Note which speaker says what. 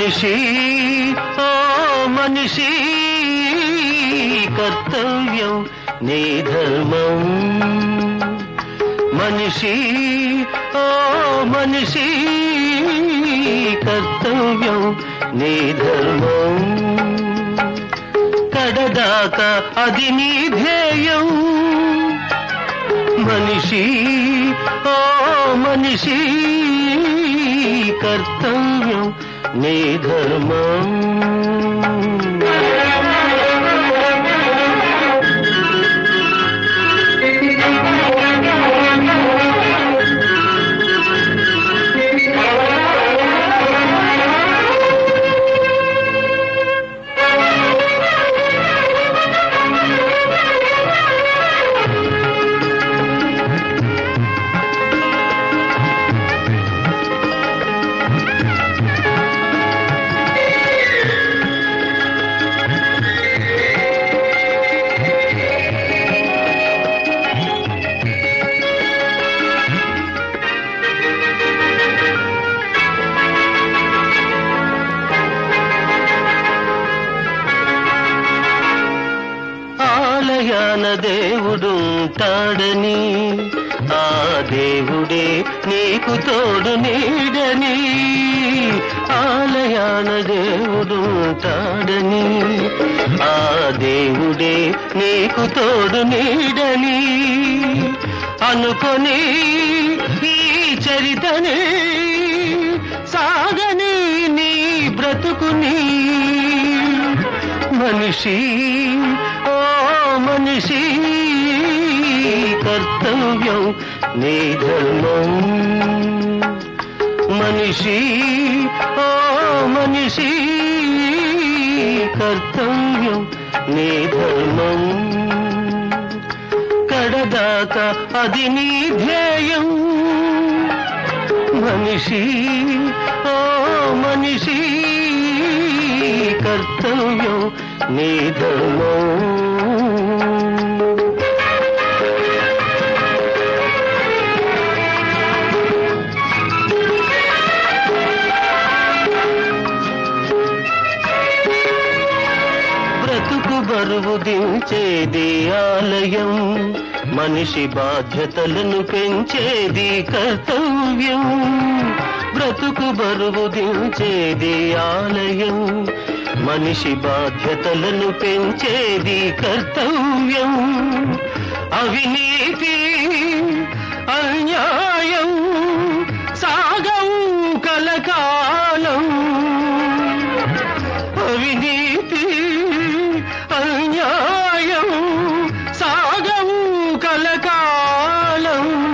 Speaker 1: మనిషి ఓ మనిషి కర్తవ్యం నీ ధర్మం మనిషి ఓ మనిషి కర్తవ్యం నీ ధర్మం కడదాకా అది నీ ధ్యేయం మనిషి ఓ మనిషి కర్తవ్యం నీ ధర్మం ఆలయాన దేవుడుంటాడని ఆ దేవుడే నీకు తోడు నీడని ఆలయాన దేవుడుంటాడని ఆ దేవుడే నీకు తోడు నీడని అనుకొని ఈ చరితనే సాగని నీ బ్రతుకుని మనిషి ఓ మనిషి కర్తవ్యం నీ ధర్మం మనిషి ఓ మనిషి కర్తవ్యం నీ ధర్మం కడదాకా అది నీ ధ్యేయం మనిషి ఓ మనిషి కర్తవ్యం నీ ధర్మం బ్రతుకు బరువు దించేది ఆలయం మనిషి బాధ్యతలను పెంచేది కర్తవ్యం బ్రతుకు బరువు దించేది ఆలయం మనిషి బాధ్యతలను పెంచేది కర్తవ్యం అవినీతి అన్యాయం సాగం కలకాలం అవినీతి అన్యాయం సాగం కలకాలం